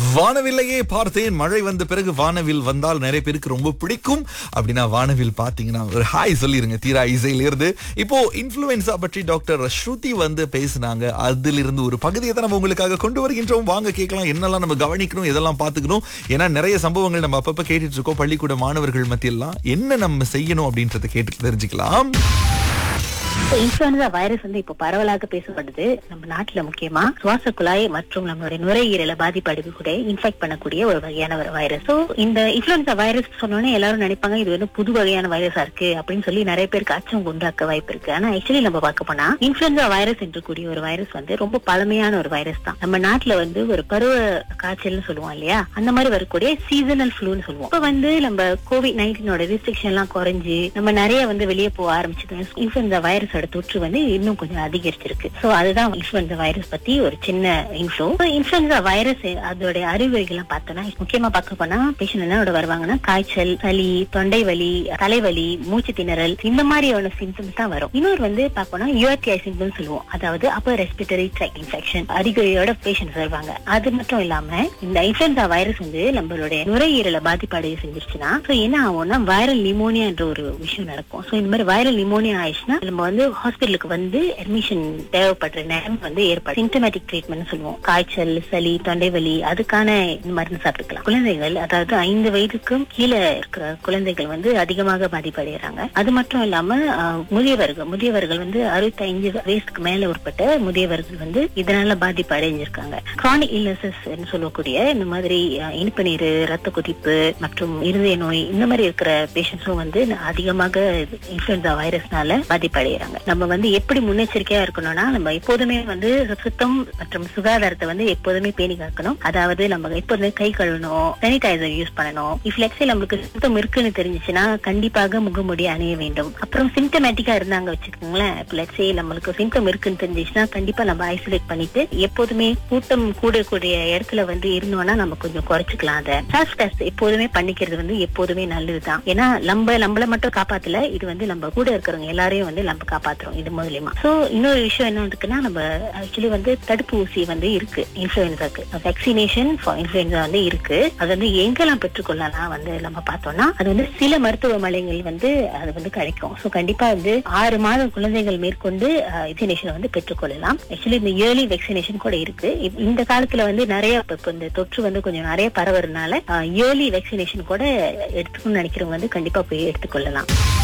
வானவில்லையே பார்த்தேன் மழை வந்த பிறகு வானவில் வந்தால் நிறைய பேருக்கு ரொம்ப பிடிக்கும் அப்படின்னா வானவில் பாத்தீங்கன்னா ஒரு ஹாய் சொல்லிருங்க தீரா இசையில இருந்து இப்போ இன்ஃபுளுன்சா பற்றி டாக்டர் ஸ்ருதி வந்து பேசினாங்க அதிலிருந்து ஒரு பகுதியை தான் நம்ம உங்களுக்காக கொண்டு வருகின்றோம் வாங்க கேட்கலாம் என்னெல்லாம் நம்ம கவனிக்கணும் இதெல்லாம் பாத்துக்கணும் ஏன்னா நிறைய சம்பவங்கள் நம்ம அப்பப்ப கேட்டுட்டு இருக்கோம் பள்ளிக்கூட மாணவர்கள் மத்தியெல்லாம் என்ன நம்ம செய்யணும் அப்படின்றத கேட்டு தெரிஞ்சுக்கலாம் இன்ஃபுளுன்சா வைரஸ் வந்து இப்போ பரவலாக பேசப்படுது நம்ம நாட்டுல முக்கியமா சுவாச குழாய் மற்றும் நம்மளுடைய நுரையீரலை பாதிப்படைவு கூட இன்ஃபெக்ட் பண்ணக்கூடிய ஒரு வகையான ஒரு வைரஸ் ஸோ இந்த இன்ஃபுளுன்சா வைரஸ் சொன்னோன்னே எல்லாரும் நினைப்பாங்க இது வந்து புது வகையான வைரஸா இருக்கு அப்படின்னு சொல்லி நிறைய பேருக்கு அச்சம் உண்டாக்க வாய்ப்பு இருக்கு ஆனா ஆக்சுவலி நம்ம பார்க்க போனா இன்ஃபுளுன்சா வைரஸ் என்று கூடிய ஒரு வைரஸ் வந்து ரொம்ப பழமையான ஒரு வைரஸ் தான் நம்ம நாட்டுல வந்து ஒரு பருவ காய்ச்சல்னு சொல்லுவோம் இல்லையா அந்த மாதிரி வரக்கூடிய சீசனல் ஃப்ளூன்னு சொல்லுவோம் இப்ப வந்து நம்ம கோவிட் நைன்டீனோட ரெஸ்ட்ரிக்ஷன் எல்லாம் குறைஞ்சு நம்ம நிறைய வந்து வெளியே போக ஆரம்பிச்சது இன்ஃபுளுன்சா வைரஸோட தொற்று வந்து இன்னும் கொஞ்சம் அதிகரிச்சிருக்கு சோ அதுதான் இன்ஃபுளுன்சா வைரஸ் பத்தி ஒரு சின்ன இன்ஃபோ இன்ஃபுளுன்சா வைரஸ் அதோட அறிகுறிகள்லாம் பார்த்தோம்னா முக்கியமா பார்க்க போனா பேஷண்ட் என்னோட வருவாங்கன்னா காய்ச்சல் சளி தொண்டை வலி தலைவலி மூச்சு திணறல் இந்த மாதிரியான சிம்டம்ஸ் தான் வரும் இன்னொரு வந்து பார்க்கணும்னா யூஆர்டிஐ சிம்டம்ஸ் சொல்லுவோம் அதாவது அப்பர் ரெஸ்பிரேட்டரி ட்ராக் இன்ஃபெக்ஷன் அறிகுறியோட பேஷண்ட் வருவாங்க அது மட்டும் இல்லாம இந்த இன்ஃபுளுன்சா வைரஸ் வந்து நம்மளுடைய நுரையீரலை பாதிப்படைய செஞ்சிருச்சுன்னா சோ என்ன ஆகும்னா வைரல் நிமோனியா என்ற ஒரு விஷயம் நடக்கும் சோ இந்த மாதிரி வைரல் நிமோனியா ஆயிடுச்சுன்னா நம்ம வந்து ஹாஸ்பிட்டலுக்கு வந்து அட்மிஷன் தேவைப்படுற நேரம் வந்து ஏற்படும் சிம்டமேட்டிக் ட்ரீட்மெண்ட் சொல்லுவோம் காய்ச்சல் சளி தொண்டை வலி அதுக்கான மருந்து சாப்பிட்டுக்கலாம் குழந்தைகள் அதாவது ஐந்து வயதுக்கும் கீழே இருக்கிற குழந்தைகள் வந்து அதிகமாக பாதிப்படைகிறாங்க அது மட்டும் இல்லாம ஆஹ், முதியவர்கள் முதியவர்கள் வந்து அறுபத்தி ஐந்து வயசுக்கு மேல உட்பட்ட முதியவர்கள் வந்து இதனால பாதிப்பு அடைஞ்சிருக்காங்க கிரானிக் இல்னசஸ் சொல்லக்கூடிய இந்த மாதிரி ஆஹ், இனிப்பு நீர் ரத்த கொதிப்பு மற்றும் இருதய நோய் இந்த மாதிரி இருக்கிற பேஷண்ட்ஸும் வந்து அதிகமாக இன்ஃபுளுன்சா வைரஸ்னால பாதிப்படைகிறாங்க நம்ம வந்து எப்படி முன்னெச்சரிக்கையா இருக்கணும்னா நம்ம எப்போதுமே வந்து சுத்தம் மற்றும் சுகாதாரத்தை வந்து எப்போதுமே பேணி காக்கணும் அதாவது நம்ம எப்போதுமே கை கழுவணும் சானிடைசர் யூஸ் பண்ணணும் இஃப் லெக்ஸே நம்மளுக்கு சுத்தம் இருக்குன்னு தெரிஞ்சுச்சுன்னா கண்டிப்பாக முகமூடி அணிய வேண்டும் அப்புறம் சிம்டமேட்டிக்கா இருந்தாங்க வச்சுக்கோங்களேன் இப்போ லெக்ஸே நம்மளுக்கு சிம்டம் இருக்குன்னு தெரிஞ்சுச்சுன்னா கண்டிப்பா நம்ம ஐசோலேட் பண்ணிட்டு எப்போதுமே கூட்டம் கூடக்கூடிய இடத்துல வந்து இருந்தோம்னா நம்ம கொஞ்சம் குறைச்சிக்கலாம் அதை செல்ஃப் டெஸ்ட் எப்போதுமே பண்ணிக்கிறது வந்து எப்போதுமே நல்லதுதான் ஏன்னா நம்ம நம்மள மட்டும் காப்பாத்தல இது வந்து நம்ம கூட இருக்கிறவங்க எல்லாரையும் வந்து நம்ம காப்பாத்துறோம் இது மூலியமா சோ இன்னொரு விஷயம் என்ன இருக்குன்னா நம்ம ஆக்சுவலி வந்து தடுப்பூசி வந்து இருக்கு இன்ஃபுளுன்சாக்கு வேக்சினேஷன் ஃபார் இன்ஃபுளுன்சா வந்து இருக்கு அது வந்து எங்கெல்லாம் பெற்றுக்கொள்ளலாம் வந்து நம்ம பார்த்தோம்னா அது வந்து சில மருத்துவமனைகள் வந்து அது வந்து கிடைக்கும் சோ கண்டிப்பா வந்து ஆறு மாதம் குழந்தைகள் மேற்கொண்டு வேக்சினேஷன் வந்து பெற்றுக்கொள்ளலாம் ஆக்சுவலி இந்த இயர்லி வேக்சினேஷன் கூட இருக்கு இப்- இந்த காலத்துல வந்து நிறைய இப்ப இப்ப இந்த தொற்று வந்து கொஞ்சம் நிறைய பரவுறதுனால இயர்லி வேக்சினேஷன் கூட எடுத்துக்கணும்னு நினைக்கிறவங்க வந்து கண்டிப்பா போய் எடுத்துக்கொள்ளலாம்